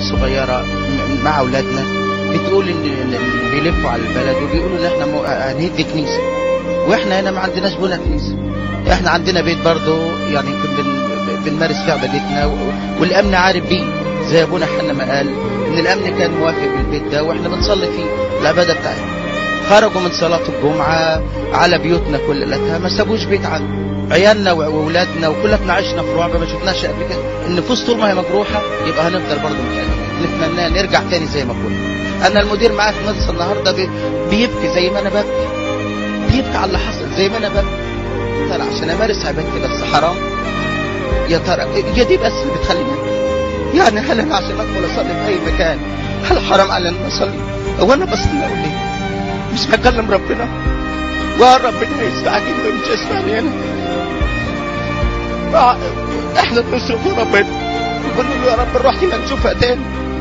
الصغيره م- مع اولادنا بتقول ان إن- إن بيلفوا على البلد وبيقولوا ان احنا مو- هنهد كنيسه واحنا هنا ما عندناش بنا كنيسه احنا عندنا بيت برضه يعني يمكن بن- بنمارس فيه عبادتنا و- والامن عارف بيه زي ابونا حنا ما قال ان الامن كان موافق بالبيت ده واحنا بنصلي فيه العباده بتاعتنا خرجوا من صلاه الجمعه على بيوتنا كلها ما سابوش بيت عنه عيالنا واولادنا وكلنا عشنا في رعب ما شفناش قبل كده النفوس طول ما هي مجروحه يبقى هنفضل برضه متألمين نتمنى نرجع تاني زي ما كنا انا المدير معايا في مدرسه النهارده بي- بيبكي زي ما انا ببكي بيبكي على اللي حصل زي ما انا ببكي ترى عشان امارس عبادتي بس حرام يا ترى هي دي بس اللي بتخليني أبكي؟ يعني هل انا عشان ادخل اصلي في اي مكان هل حرام على ان اصلي هو انا بصلي اقول ليه مش بكلم ربنا وربنا يستعجل مش يسمعني انا آه، احنا بنصرف يا ربنا نقول له يا رب الروح دي ما نشوفها تاني